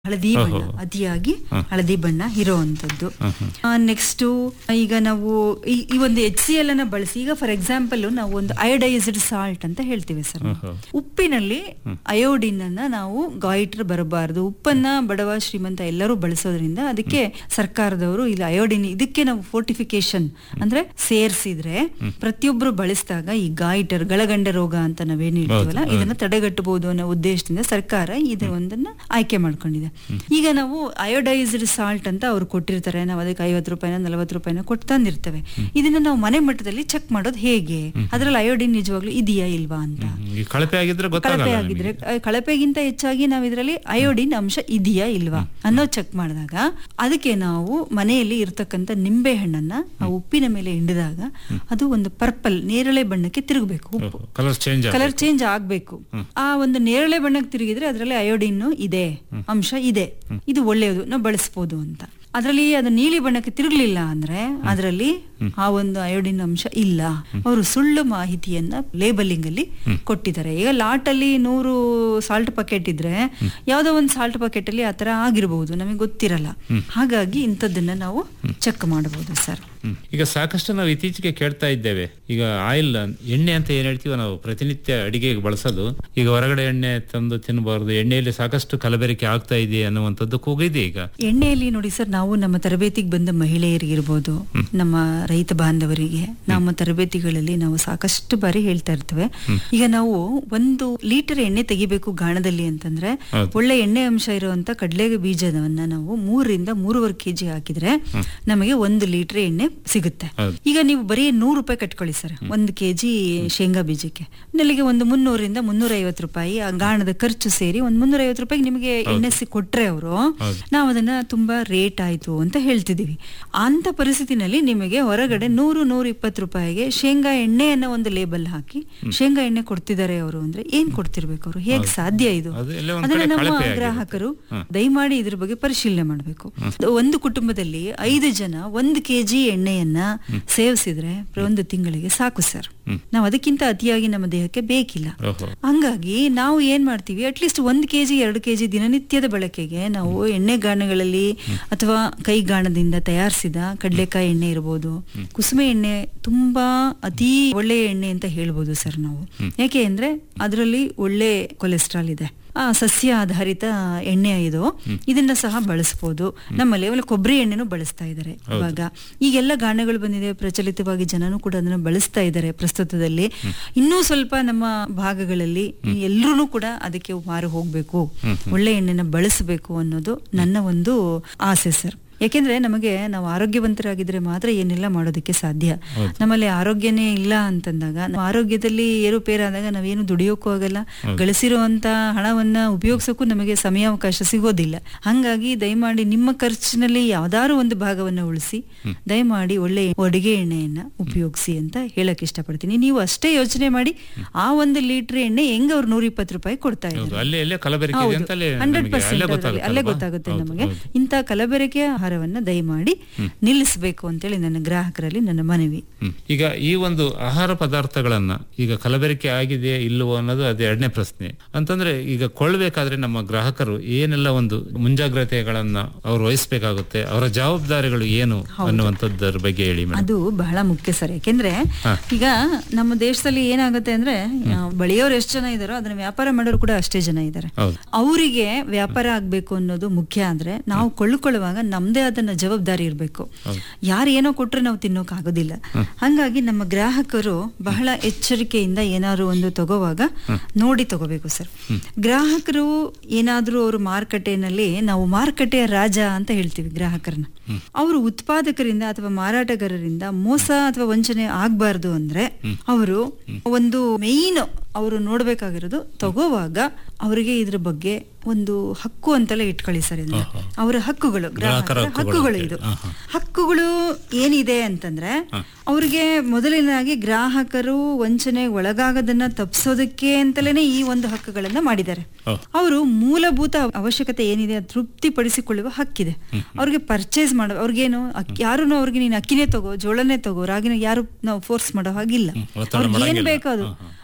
ಹಳದಿ ಬಣ್ಣ ಅತಿಯಾಗಿ ಹಳದಿ ಬಣ್ಣ ಇರೋವಂಥದ್ದು ನೆಕ್ಸ್ಟ್ ಈಗ ನಾವು ಈ ಈ ಒಂದು ಎಚ್ ಸಿ ಎಲ್ ಅನ್ನ ಬಳಸಿ ಈಗ ಫಾರ್ ಎಕ್ಸಾಂಪಲ್ ನಾವು ಒಂದು ಅಯೋಡೈಸ್ಡ್ ಸಾಲ್ಟ್ ಅಂತ ಹೇಳ್ತೀವಿ ಸರ್ ಉಪ್ಪಿನಲ್ಲಿ ಅಯೋಡಿನ್ ಅನ್ನ ನಾವು ಗಾಯಿಟ್ರ್ ಬರಬಾರದು ಉಪ್ಪನ್ನ ಬಡವ ಶ್ರೀಮಂತ ಎಲ್ಲರೂ ಬಳಸೋದ್ರಿಂದ ಅದಕ್ಕೆ ಸರ್ಕಾರದವರು ಇಲ್ಲಿ ಅಯೋಡಿನ್ ಇದಕ್ಕೆ ನಾವು ಫೋರ್ಟಿಫಿಕೇಶನ್ ಅಂದ್ರೆ ಸೇರಿಸಿದ್ರೆ ಪ್ರತಿಯೊಬ್ಬರು ಬಳಸಿದಾಗ ಈ ಗಾಯಿಟರ್ ಗಳಗಂಡ ರೋಗ ಅಂತ ನಾವೇನು ಹೇಳ್ತೀವಲ್ಲ ಇದನ್ನ ತಡೆಗಟ್ಟಬಹುದು ಅನ್ನೋ ಉದ್ದೇಶದಿಂದ ಸರ್ಕಾರ ಇದು ಒಂದನ್ನ ಆಯ್ಕೆ ಮಾಡ್ಕೊಂಡಿದೆ ಈಗ ನಾವು ಅಯೋಡೈಸ್ಡ್ ಸಾಲ್ಟ್ ಅಂತ ಅವ್ರು ಕೊಟ್ಟಿರ್ತಾರೆ ನಾವು ಅದಕ್ಕೆ ಐವತ್ತು ರೂಪಾಯಿನ ನಲವತ್ತು ರೂಪಾಯಿನ ಕೊಟ್ಟು ತಂದಿರ್ತೇವೆ ಇದನ್ನ ನಾವು ಮನೆ ಮಟ್ಟದಲ್ಲಿ ಚೆಕ್ ಮಾಡೋದು ಹೇಗೆ ಅದ್ರಲ್ಲಿ ಅಯೋಡಿನ್ ನಿಜವಾಗ್ಲೂ ಇದೆಯಾ ಇಲ್ವಾ ಅಂತ ಈ ಕಳಪೆ ಆಗಿದ್ರೆ ಗೊತ್ತಾಗಲ್ಲ ಕಳಪೆ ನಿಮಗೆ. ಆಗಿದ್ರೆ ಅಹ್, ಕಳಪೆಗಿಂತ ಹೆಚ್ಚಾಗಿ ನಾವು ಇದರಲ್ಲಿ ಅಯೋಡಿನ್ ಅಂಶ ಇದೆಯಾ ಇಲ್ವಾ ಅನ್ನೋ ಚೆಕ್ ಮಾಡಿದಾಗ ಅದಕ್ಕೆ ನಾವು ಮನೆಯಲ್ಲಿ ಇರ್ತಕ್ಕಂಥ ನಿಂಬೆ ಹಣ್ಣನ್ನ ಆ ಉಪ್ಪಿನ ಮೇಲೆ ಹಿಂಡಿದಾಗ ಅದು ಒಂದು ಪರ್ಪಲ್ ನೇರಳೆ ಬಣ್ಣಕ್ಕೆ ತಿರುಗಬೇಕು ಉಪ್ಪು ಓಹೋ, ಕಲರ್ ಚೇಂಜ್ ಕಲರ್ ಚೇಂಜ್ ಆಗ್ಬೇಕು ಆ ಒಂದು ನೇರಳೆ ಬಣ್ಣಕ್ಕೆ ತಿರುಗಿದ್ರೆ ಅದರಲ್ಲಿ ಅಯೋಡಿನ್ ಇದೆ ಅಂಶ ಇದೆ ಇದು ಒಳ್ಳೆಯದು ನಾವು ಬಳಸ್ಬೋದು ಅಂತ ಅದರಲ್ಲಿ ಅದು ನೀಲಿ ಬಣ್ಣಕ್ಕೆ ತಿರುಗಲಿಲ್ಲ ಅಂದ್ರೆ ಅದರಲ್ಲಿ ಆ ಒಂದು ಅಯೋಡಿನ್ ಅಂಶ ಇಲ್ಲ ಅವರು ಸುಳ್ಳು ಮಾಹಿತಿಯನ್ನ ಲೇಬಲಿಂಗ್ ಅಲ್ಲಿ ಕೊಟ್ಟಿದ್ದಾರೆ ಈಗ ಲಾಟ್ ಅಲ್ಲಿ ನೂರು ಸಾಲ್ಟ್ ಪಾಕೆಟ್ ಇದ್ರೆ ಯಾವ್ದೋ ಒಂದು ಸಾಲ್ಟ್ ಪಾಕೆಟ್ ಅಲ್ಲಿ ಆತರ ಆಗಿರಬಹುದು ನಮಗೆ ಗೊತ್ತಿರಲ್ಲ ಹಾಗಾಗಿ ಇಂಥದ್ದನ್ನ ನಾವು ಚೆಕ್ ಮಾಡಬಹುದು ಸರ್ ಹ್ಮ್. ಈಗ ಸಾಕಷ್ಟು ನಾವು ಇತ್ತೀಚೆಗೆ ಕೇಳ್ತಾ ಇದ್ದೇವೆ ಈಗ ಆಯಿಲ್ ಎಣ್ಣೆ ಅಂತ ಏನ್ ಹೇಳ್ತೀವಿ ನಾವು ಪ್ರತಿನಿತ್ಯ ಅಡಿಗೆಗೆ ಬಳಸೋದು ಈಗ ಹೊರಗಡೆ ಎಣ್ಣೆ ತಂದು ತಿನ್ನಬಾರ್ದು ಎಣ್ಣೆಯಲ್ಲಿ ಸಾಕಷ್ಟು ಕಲಬೆರಕೆ ಆಗ್ತಾ ಇದೆ ಅನ್ನುವಂಥದ್ದು ಕೂಗಿದೆ ಈಗ ಎಣ್ಣೆಯಲ್ಲಿ ನೋಡಿ ಸರ್ ನಾವು ನಮ್ಮ ತರಬೇತಿಗೆ ಬಂದ ಮಹಿಳೆಯರಿಗಿರ್ಬೋದು ನಮ್ಮ ರೈತ ಬಾಂಧವರಿಗೆ ನಮ್ಮ ತರಬೇತಿಗಳಲ್ಲಿ ನಾವು ಸಾಕಷ್ಟು ಬಾರಿ ಹೇಳ್ತಾ ಇರ್ತೇವೆ ಈಗ ನಾವು ಒಂದು ಲೀಟರ್ ಎಣ್ಣೆ ತೆಗಿಬೇಕು ಗಾಣದಲ್ಲಿ ಅಂತಂದ್ರೆ ಹೌದು. ಒಳ್ಳೆ ಎಣ್ಣೆ ಅಂಶ ಇರುವಂತ ಕಡಲೆ ಬೀಜವನ್ನ ನಾವು ಮೂರರಿಂದ ಮೂರುವರೆ ಕೆಜಿ ಹಾಕಿದ್ರೆ ನಮಗೆ ಒಂದು ಲೀಟರ್ ಎಣ್ಣೆ ಸಿಗುತ್ತೆ ಹೌದು. ಈಗ ನೀವು ಬರೀ ನೂರು ರೂಪಾಯಿ ಕಟ್ಕೊಳ್ಳಿ ಸರ್ ಒಂದು ಕೆಜಿ ಶೇಂಗಾ ಬೀಜಕ್ಕೆ ನೆಲೆಗೆ ಒಂದು ಮುನ್ನೂರಿಂದ ಮುನ್ನೂರ ಐವತ್ತು ರೂಪಾಯಿ ಆ ಗಾಣದ ಖರ್ಚು ಸೇರಿ ಒಂದು ಮುನ್ನೂರ ಐವತ್ತು ರೂಪಾಯಿಗೆ ನಿಮಗೆ ಎಣ್ಣೆ ಸಿ ಕೊಟ್ರೆ ಅವರು ಹೌದು. ನಾವು ಅದನ್ನ ತುಂಬಾ ರೇಟ್ ಆಯ್ತು ಅಂತ ಹೇಳ್ತಿದೀವಿ ಅಂತ ಪರಿಸ್ಥಿತಿನಲ್ಲಿ ನಿಮಗೆ ಹೊರಗಡೆ ನೂರು ನೂರ ಇಪ್ಪತ್ತು ರೂಪಾಯಿಗೆ ಶೇಂಗಾ ಎಣ್ಣೆ ಅನ್ನೋ ಒಂದು ಲೇಬಲ್ ಹಾಕಿ ಶೇಂಗಾ ಎಣ್ಣೆ ಕೊಡ್ತಿದ್ದಾರೆ ಅವರು ಅಂದ್ರೆ ಏನ್ ಕೊಡ್ತಿರ್ಬೇಕು ಅವರು ಹೇಗ್ ಸಾಧ್ಯ ಇದು ಅದು ಎಲ್ಲೋ ಒಂದ್ ಅದನ್ನ ಕಡೆ ನಮ್ಮ ಕಳಪೆ ಆಗಿದೆ. ಗ್ರಾಹಕರು ದಯಮಾಡಿ ಇದ್ರ ಬಗ್ಗೆ ಪರಿಶೀಲನೆ ಮಾಡಬೇಕು ಒಂದು ಕುಟುಂಬದಲ್ಲಿ ಐದು ಜನ ಒಂದು ಕೆಜಿ ಎಣ್ಣೆಯನ್ನ ಸೇವಿಸಿದ್ರೆ ಒಂದು ತಿಂಗಳಿಗೆ ಸಾಕು ಸರ್ ನಾವು ಅದಕ್ಕಿಂತ ಅತಿಯಾಗಿ ನಮ್ಮ ದೇಹಕ್ಕೆ ಬೇಕಿಲ್ಲ ಓಹೋ ಹಂಗಾಗಿ ನಾವು ಏನ್ ಮಾಡ್ತೀವಿ ಅಟ್ಲೀಸ್ಟ್ ಒಂದ್ ಕೆಜಿ ಎರಡು ಕೆಜಿ ದಿನನಿತ್ಯದ ಬಳಕೆಗೆ ನಾವು ಎಣ್ಣೆ ಗಾಣಗಳಲ್ಲಿ ಅಥವಾ ಕೈಗಾಣದಿಂದ ತಯಾರಿಸಿದ ಕಡಲೆಕಾಯಿ ಎಣ್ಣೆ ಇರ್ಬೋದು ಕುಸುಮೆ ಎಣ್ಣೆ ತುಂಬಾ ಅತಿ ಒಳ್ಳೆ ಎಣ್ಣೆ ಅಂತ ಹೇಳ್ಬೋದು ಸರ್ ನಾವು ಯಾಕೆ ಅಂದ್ರೆ ಅದರಲ್ಲಿ ಒಳ್ಳೆ ಕೊಲೆಸ್ಟ್ರಾಲ್ ಇದೆ ಆ ಸಸ್ಯ ಆಧಾರಿತ ಎಣ್ಣೆ ಇದು ಇದನ್ನ ಸಹ ಬಳಸ್ಬೋದು ನಮ್ಮಲ್ಲಿ ಆಮೇಲೆ ಕೊಬ್ಬರಿ ಎಣ್ಣೆನೂ ಬಳಸ್ತಾ ಇದ್ದಾರೆ ಇವಾಗ ಈಗೆಲ್ಲ ಗಾಣಗಳು ಬಂದಿದೆ ಪ್ರಚಲಿತವಾಗಿ ಜನನು ಕೂಡ ಅದನ್ನ ಬಳಸ್ತಾ ಇದ್ದಾರೆ ಪ್ರಸ್ತುತದಲ್ಲಿ ಇನ್ನೂ ಸ್ವಲ್ಪ ನಮ್ಮ ಭಾಗಗಳಲ್ಲಿ ಎಲ್ಲರೂ ಕೂಡ ಅದಕ್ಕೆ ಮಾರು ಹೋಗ್ಬೇಕು ಒಳ್ಳೆ ಎಣ್ಣೆನ ಬಳಸಬೇಕು ಅನ್ನೋದು ನನ್ನ ಒಂದು ಆಸೆ ಸರ್ ಯಾಕೆಂದ್ರೆ ನಮಗೆ ನಾವು ಆರೋಗ್ಯವಂತರಾಗಿದ್ರೆ ಮಾತ್ರ ಏನೆಲ್ಲ ಮಾಡೋದಕ್ಕೆ ಸಾಧ್ಯ ನಮ್ಮಲ್ಲಿ ಆರೋಗ್ಯನೇ ಇಲ್ಲ ಅಂತಂದಾಗ ನಾವು ಆರೋಗ್ಯದಲ್ಲಿ ಏರುಪೇರಾದಾಗ ನಾವೇನು ದುಡಿಯೋಕ್ಕೂ ಆಗಲ್ಲ ಗಳಿಸಿರುವಂತ ಹಣವನ್ನ ಉಪಯೋಗಿಸೋಕ್ಕೂ ನಮಗೆ ಸಮಯಾವಕಾಶ ಸಿಗೋದಿಲ್ಲ ಹಂಗಾಗಿ ದಯಮಾಡಿ ನಿಮ್ಮ ಖರ್ಚಿನಲ್ಲಿ ಯಾವ್ದಾದ್ರು ಒಂದು ಭಾಗವನ್ನ ಉಳಿಸಿ ದಯಮಾಡಿ ಒಳ್ಳೆ ಅಡುಗೆ ಎಣ್ಣೆಯನ್ನ ಉಪಯೋಗಿಸಿ ಅಂತ ಹೇಳಕ್ ಇಷ್ಟಪಡ್ತೀನಿ ನೀವು ಅಷ್ಟೇ ಯೋಚನೆ ಮಾಡಿ ಆ ಒಂದು ಲೀಟರ್ ಎಣ್ಣೆ ಹೆಂಗ್ ಅವ್ರು ನೂರ ಇಪ್ಪತ್ತು ರೂಪಾಯಿ ಕೊಡ್ತಾ ಹೌದು ಇದ್ದಾರೆ ಅಲ್ಲೇ ಅಲ್ಲೇ ಕಲಬೆರಕೆ ಇದೆ ಅಂತಲೇ ಹಂಡ್ರೆಡ್ ನಮಗೆ ಅಲ್ಲೇ ಪರ್ಸೆಂಟ್ ಅಲ್ಲೇ ಗೊತ್ತಾಗುತ್ತೆ ಗೊತ್ತಾಗುತ್ತೆ ನಮಗೆ ಇಂಥ ಕಲಬೆರಕೆ ಆಹಾರವನ್ನ ದಯಮಾಡಿ ನಿಲ್ಲಿಸಬೇಕು ಅಂತೇಳಿ ನನ್ನ ಗ್ರಾಹಕರಲ್ಲಿ ನನ್ನ ಮನವಿ ಹ್ಮ್. ಈಗ ಈ ಒಂದು ಆಹಾರ ಪದಾರ್ಥಗಳನ್ನ ಈಗ ಕಲಬೆರಕೆ ಆಗಿದೆಯೇ ಇಲ್ಲವೋ ಅನ್ನೋದು ಅದು ಎರಡನೇ ಪ್ರಶ್ನೆ ಅಂತಂದ್ರೆ ಈಗ ಕೊಳ್ಳಬೇಕಾದ್ರೆ ನಮ್ಮ ಗ್ರಾಹಕರು ಏನೆಲ್ಲ ಒಂದು ಮುಂಜಾಗ್ರತೆಗಳನ್ನ ಅವ್ರು ವಹಿಸ್ಬೇಕಾಗುತ್ತೆ ಅವರ ಜವಾಬ್ದಾರಿಗಳು ಏನು ಅನ್ನುವಂಥದ್ದರ ಬಗ್ಗೆ ಹೇಳಿ ಮೇಡಮ್ ಅದು ಬಹಳ ಮುಖ್ಯ ಸರ್ ಯಾಕೆಂದ್ರೆ ಈಗ ನಮ್ಮ ದೇಶದಲ್ಲಿ ಏನಾಗುತ್ತೆ ಅಂದ್ರೆ ಆ, ಬೆಳೆಯೋರು ಎಷ್ಟು ಜನ ಇದಾರೋ ಅದನ್ನ ವ್ಯಾಪಾರ ಮಾಡೋರು ಕೂಡ ಅಷ್ಟೇ ಜನ ಇದ್ದಾರೆ ಹೌದು ಅವರಿಗೆ ವ್ಯಾಪಾರ ಆಗ್ಬೇಕು ಅನ್ನೋದು ಮುಖ್ಯ ಅಂದ್ರೆ ನಾವು ಕೊಳ್ಳುಕೊಳ್ಳುವಾಗ ನಮ್ದೇ ಅದನ್ನ ಜವಾಬ್ದಾರಿ ಇರಬೇಕು ಯಾರು ಏನೋ ಕೊಟ್ರೆ ನಾವು ತಿನ್ನೋಕ್ ಆಗೋದಿಲ್ಲ ಹಂಗಾಗಿ ನಮ್ಮ ಗ್ರಾಹಕರು ಬಹಳ ಎಚ್ಚರಿಕೆಯಿಂದ ಏನಾದ್ರು ಒಂದು ತಗೋವಾಗ ನೋಡಿ ತಗೋಬೇಕು ಸರ್ ಗ್ರಾಹಕರು ಏನಾದ್ರೂ ಅವರು ಮಾರುಕಟ್ಟೆನಲ್ಲಿ ನಾವು ಮಾರುಕಟ್ಟೆಯ ರಾಜ ಅಂತ ಹೇಳ್ತೀವಿ ಗ್ರಾಹಕರನ್ನ ಅವರು ಉತ್ಪಾದಕರಿಂದ ಅಥವಾ ಮಾರಾಟಗಾರರಿಂದ ಮೋಸ ಅಥವಾ ವಂಚನೆ ಆಗ್ಬಾರ್ದು ಅಂದ್ರೆ ಅವರು ಒಂದು ಮೇಯ್ನ್ ಅವರು ನೋಡ್ಬೇಕಾಗಿರೋದು ತಗೋವಾಗ ಅವರಿಗೆ ಇದ್ರ ಬಗ್ಗೆ ಒಂದು ಹಕ್ಕು ಅಂತಲೇ ಇಟ್ಕೊಳ್ಳಿ ಸರ್ ಇದನ್ನ ಅವರ ಹಕ್ಕುಗಳು ಗ್ರಾಹಕರ ಹಕ್ಕುಗಳು ಇದು ಹಕ್ಕುಗಳು ಏನಿದೆ ಅಂತಂದ್ರೆ ಅವ್ರಿಗೆ ಮೊದಲನೇದಾಗಿ ಗ್ರಾಹಕರು ವಂಚನೆ ಒಳಗಾಗದನ್ನ ತಪ್ಪಿಸೋದಕ್ಕೆ ಅಂತಲೇ ಈ ಒಂದು ಹಕ್ಕುಗಳನ್ನ ಮಾಡಿದ್ದಾರೆ ಅವರು ಮೂಲಭೂತ ಅವಶ್ಯಕತೆ ಏನಿದೆ ಅದು ತೃಪ್ತಿಪಡಿಸಿಕೊಳ್ಳುವ ಹಕ್ಕಿದೆ ಅವ್ರಿಗೆ ಪರ್ಚೇಸ್ ಮಾಡೋ ಅವ್ರಿಗೇನು ಅಕ್ಕಿ ಯಾರು ಅವ್ರಿಗೆ ನೀನು ಅಕ್ಕಿನೇ ತಗೋ ಜೋಳನೇ ತಗೋ ರಾಗಿನ ಯಾರು ನಾವು ಫೋರ್ಸ್ ಮಾಡೋ ಹಾಗಿಲ್ಲ ಒತ್ತಡ ಅವ್ರಿಗೆ ಏನ್ ಮಾಡಂಗಿಲ್ಲ. ಬೇಕೋ ಅದು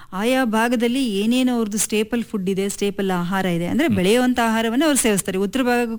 ಆಯಾ ಭಾಗದಲ್ಲಿ ಏನೇನು ಅವ್ರದ್ದು ಸ್ಟೇಪಲ್ ಫುಡ್ ಇದೆ ಸ್ಟೇಪಲ್ ಆಹಾರ ಇದೆ ಅಂದ್ರೆ ಬೆಳೆಯುವಂತ ಆಹಾರವನ್ನ ಅವ್ರು ಸೇವಿಸ್ತಾರೆ ಉತ್ತರ ಭಾಗ